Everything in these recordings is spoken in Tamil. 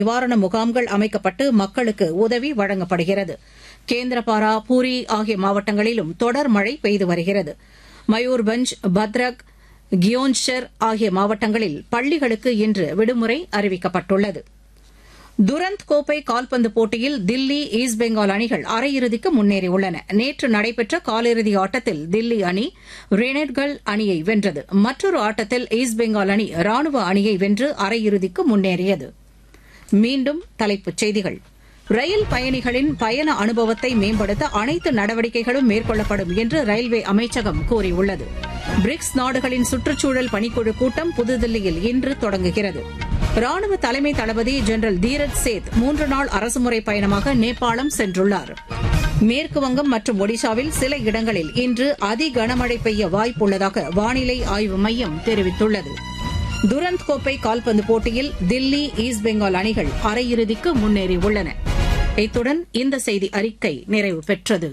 நிவாரண முகாம்கள் அமைக்கப்பட்டு மக்களுக்கு உதவி வழங்கப்படுகிறது கேந்திரபாரா பூரி ஆகிய மாவட்டங்களிலும் தொடர் மழை பெய்து வருகிறது மயூர்பஞ்ச் பத்ரக் கியோன்ஷர் ஆகிய மாவட்டங்களில் பள்ளிகளுக்கு இன்று விடுமுறை அறிவிக்கப்பட்டுள்ளது துரந்த் கோப்பை கால்பந்து போட்டியில் தில்லி ஈஸ்ட் பெங்கால் அணிகள் அரையிறுதிக்கு முன்னேறியுள்ளன நேற்று நடைபெற்ற காலிறுதி ஆட்டத்தில் தில்லி அணி ரெனட்கள் அணியை வென்றது மற்றொரு ஆட்டத்தில் ஈஸ்ட் பெங்கால் அணி ராணுவ அணியை வென்று அரையிறுதிக்கு முன்னேறியது மீண்டும் தலைப்புச் செய்திகள் ரயில் பயணிகளின் பயண அனுபவத்தை மேம்படுத்த அனைத்து நடவடிக்கைகளும் மேற்கொள்ளப்படும் என்று ரயில்வே அமைச்சகம் கூறியுள்ளது பிரிக்ஸ் நாடுகளின் சுற்றுச்சூழல் பணிக்குழு கூட்டம் புதுதில்லியில் இன்று தொடங்குகிறது ராணுவ தலைமை தளபதி ஜெனரல் தீரஜ் சேத் மூன்று நாள் அரசுமுறை பயணமாக நேபாளம் சென்றுள்ளார் மேற்குவங்கம் மற்றும் ஒடிஷாவில் சில இடங்களில் இன்று அதி கனமழை பெய்ய வாய்ப்புள்ளதாக வானிலை ஆய்வு மையம் தெரிவித்துள்ளது துரந்த் கோப்பை கால்பந்து போட்டியில் தில்லி ஈஸ்ட் பெங்கால் அணிகள் அரையிறுதிக்கு முன்னேறியுள்ளன இத்துடன் இந்த செய்தி அறிக்கை நிறைவு பெற்றது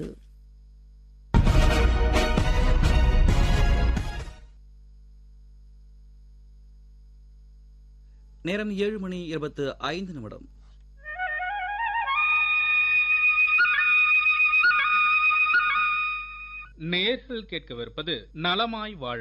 நேரம் ஏழு மணி இருபத்து ஐந்து நிமிடம் நேர்கள் கேட்கவிருப்பது நலமாய் வாழ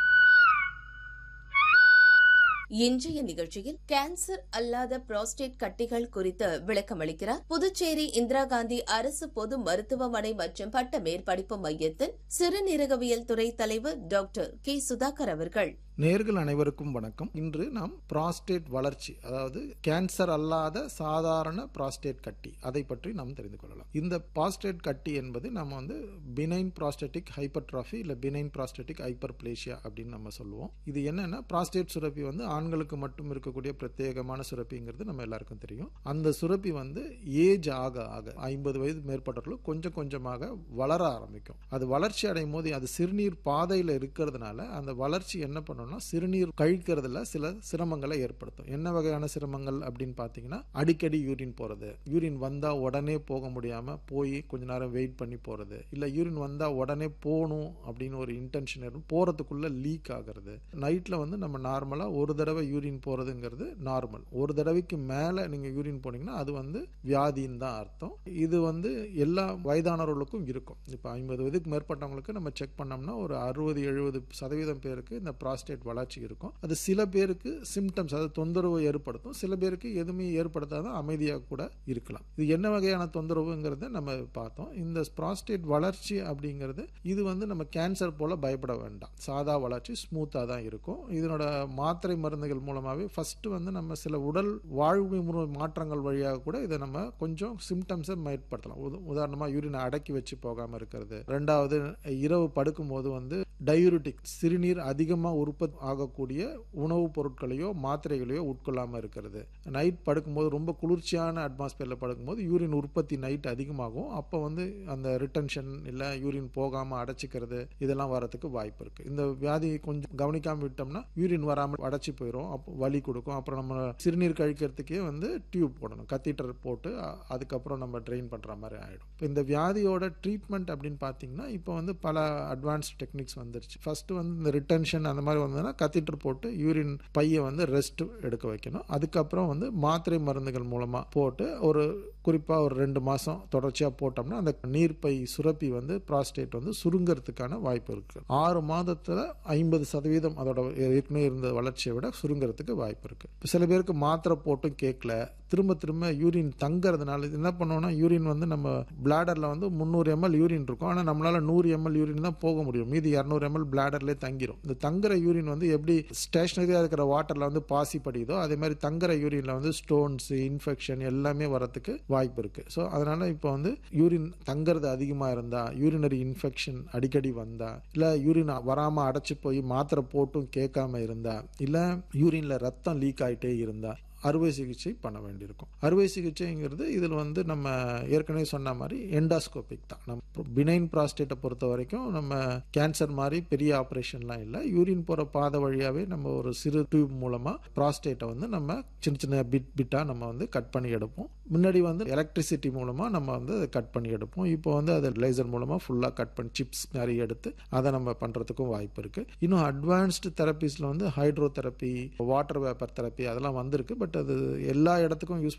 இன்றைய நிகழ்ச்சியில் கேன்சர் அல்லாத புரோஸ்டேட் கட்டிகள் குறித்து விளக்கமளிக்கிறார் புதுச்சேரி இந்திரா காந்தி அரசு பொது மருத்துவமனை மற்றும் பட்ட மேற்படிப்பு மையத்தின் சிறுநீரகவியல் துறை தலைவர் டாக்டர் கே சுதாகர் அவர்கள் நேர்கள் அனைவருக்கும் வணக்கம் இன்று நாம் பிராஸ்டேட் வளர்ச்சி அதாவது கேன்சர் அல்லாத சாதாரண பிராஸ்டேட் கட்டி அதை பற்றி நாம் தெரிந்து கொள்ளலாம் இந்த பிராஸ்டேட் கட்டி என்பது நம்ம வந்து பினைன் பிராஸ்டேட்டிக் ஹைப்பர்ட்ராஃபி இல்ல பினைன் பிராஸ்டேட்டிக் ஹைப்பர்பிளேஷியா அப்படின்னு நம்ம சொல்லுவோம் இது என்னன்னா பிராஸ்டேட் சுரப்பி வந்து ஆண்களுக்கு மட்டும் இருக்கக்கூடிய பிரத்யேகமான சுரப்பிங்கிறது நம்ம எல்லாருக்கும் தெரியும் அந்த சுரப்பி வந்து ஏஜ் ஆக ஆக ஐம்பது வயது மேற்பட்டவர்களும் கொஞ்சம் கொஞ்சமாக வளர ஆரம்பிக்கும் அது வளர்ச்சி அடையும் போது அது சிறுநீர் பாதையில் இருக்கிறதுனால அந்த வளர்ச்சி என்ன பண்ணணும்னா சிறுநீர் கழிக்கிறதுல சில சிரமங்களை ஏற்படுத்தும் என்ன வகையான சிரமங்கள் அப்படின்னு பார்த்தீங்கன்னா அடிக்கடி யூரின் போறது யூரின் வந்தா உடனே போக முடியாம போய் கொஞ்ச நேரம் வெயிட் பண்ணி போறது இல்ல யூரின் வந்தா உடனே போகணும் அப்படின்னு ஒரு இன்டென்ஷன் இருக்கும் போறதுக்குள்ள லீக் ஆகிறது நைட்ல வந்து நம்ம நார்மலா ஒரு தடவை யூரின் போறதுங்கிறது நார்மல் ஒரு தடவைக்கு மேல நீங்க யூரின் போனீங்கன்னா அது வந்து வியாதின்னு தான் அர்த்தம் இது வந்து எல்லா வயதானவர்களுக்கும் இருக்கும் இப்போ ஐம்பது வயதுக்கு மேற்பட்டவங்களுக்கு நம்ம செக் பண்ணோம்னா ஒரு அறுபது எழுபது சதவீதம் பேருக்கு இந்த ப்ராஸ்டேட் வளர்ச்சி இருக்கும் அது சில பேருக்கு சிம்டம்ஸ் அதாவது தொந்தரவு ஏற்படுத்தும் சில பேருக்கு எதுவுமே ஏற்படுத்தாத அமைதியாக கூட இருக்கலாம் இது என்ன வகையான தொந்தரவுங்கிறத நம்ம பார்த்தோம் இந்த ப்ராஸ்டேட் வளர்ச்சி அப்படிங்கிறது இது வந்து நம்ம கேன்சர் போல பயப்பட வேண்டாம் சாதா வளர்ச்சி ஸ்மூத்தாக தான் இருக்கும் இதனோட மாத்திரை மருந்துகள் மூலமாகவே ஃபர்ஸ்ட் வந்து நம்ம சில உடல் வாழ்வு முறை மாற்றங்கள் வழியாக கூட இதை நம்ம கொஞ்சம் சிம்டம்ஸை மேற்படுத்தலாம் உத- உதாரணமா யூரினை அடக்கி வச்சு போகாம இருக்கிறது ரெண்டாவது இரவு படுக்கும்போது வந்து டயூரிட்டிக் சிறுநீர் அதிகமாக உற்பத்தி ஆகக்கூடிய உணவுப் பொருட்களையோ மாத்திரைகளையோ உட்கொள்ளாமல் இருக்கிறது நைட் படுக்கும்போது ரொம்ப குளிர்ச்சியான அட்மாஸ்பியரில் படுக்கும்போது யூரின் உற்பத்தி நைட் அதிகமாகும் அப்போ வந்து அந்த ரிட்டன்ஷன் இல்லை யூரின் போகாமல் அடைச்சிக்கிறது இதெல்லாம் வரதுக்கு வாய்ப்பு இருக்குது இந்த வியாதி கொஞ்சம் கவனிக்காமல் விட்டோம்னா யூரின் வராமல் அடைச்சி போயிடும் அப்போ வலி கொடுக்கும் அப்புறம் நம்ம சிறுநீர் கழிக்கிறதுக்கே வந்து டியூப் போடணும் கத்தீட்டர் போட்டு அ- அதுக்கப்புறம் நம்ம ட்ரெயின் பண்ணுற மாதிரி ஆகிடும் இப்போ இந்த வியாதியோட ட்ரீட்மெண்ட் அப்படின்னு பார்த்தீங்கன்னா இப்போ வந்து பல அட்வான்ஸ்ட் டெக்னிக்ஸ் வந்துருச்சு ஃபர்ஸ்ட் வந்து இந்த ரிட்டன்ஷன் அந்த மாதிரி வந்ததுன்னா கத்தீட்டர் போட்டு யூரின் பையை வந்து ரெஸ்ட் எடுக்க வைக்கணும் அதுக்கப்புறம் வந்து மாத்திரை மருந்துகள் மூலமாக போட்டு ஒரு குறிப்பாக ஒரு ரெண்டு மாதம் தொடர்ச்சியாக போட்டோம்னா அந்த நீர்ப்பை சுரப்பி வந்து ப்ராஸ்டேட் வந்து சுருங்கிறதுக்கான வாய்ப்பு இருக்குது ஆறு மாதத்தில் ஐம்பது சதவீதம் அதோட ஏற்கனவே இருந்த வளர்ச்சியை விட சுருங்கிறதுக்கு வாய்ப்பு இருக்குது இப்போ சில பேருக்கு மாத்திரை போட்டும் கேட்கல திரும்ப திரும்ப யூரின் தங்கறதுனால இது என்ன பண்ணுவோம்னா யூரின் வந்து நம்ம பிளாடரில் வந்து முந்நூறு எம்எல் யூரின் இருக்கும் ஆனால் நம்மளால நூறு எம்எல் யூரின் தான் போக முடியும் மீதி இரநூறு எம்எல் பிளாடர்லேயே தங்கிரும் இந்த தங்குற யூரின் வந்து எப்படி ஸ்டேஷனரியாக இருக்கிற வாட்டரில் வந்து பாசி படியுதோ அதே மாதிரி தங்குற யூரினில் வந்து ஸ்டோன்ஸ் இன்ஃபெக்ஷன் எல்லாமே வரத்துக்கு வாய்ப்பு இருக்கு ஸோ அதனால இப்போ வந்து யூரின் தங்குறது அதிகமாக இருந்தா யூரினரி இன்ஃபெக்ஷன் அடிக்கடி வந்தா இல்லை யூரின் வராமல் அடைச்சி போய் மாத்திரை போட்டும் கேட்காம இருந்தா இல்லை யூரின்ல ரத்தம் லீக் ஆயிட்டே இருந்தா அறுவை சிகிச்சை பண்ண வேண்டியிருக்கும் அறுவை சிகிச்சைங்கிறது இதில் வந்து நம்ம ஏற்கனவே சொன்ன மாதிரி எண்டாஸ்கோபிக் தான் நம்ம பினைன் ப்ராஸ்டேட்டை பொறுத்த வரைக்கும் நம்ம கேன்சர் மாதிரி பெரிய ஆப்ரேஷன்லாம் இல்லை யூரின் போகிற பாதை வழியாகவே நம்ம ஒரு சிறு டியூப் மூலமாக ப்ராஸ்டேட்டை வந்து நம்ம சின்ன சின்ன பிட் பிட்டாக நம்ம வந்து கட் பண்ணி எடுப்போம் முன்னாடி வந்து எலக்ட்ரிசிட்டி மூலமாக நம்ம வந்து அதை கட் பண்ணி எடுப்போம் இப்போ வந்து அதை லேசர் மூலமாக ஃபுல்லாக கட் பண்ணி சிப்ஸ் மாதிரி எடுத்து அதை நம்ம பண்ணுறதுக்கும் வாய்ப்பு இருக்குது இன்னும் அட்வான்ஸ்டு தெரப்பீஸில் வந்து hydro therapy water vapour therapy அதெல்லாம் வந்திருக்கு பட் பட் அது எல்லா இடத்துக்கும் யூஸ்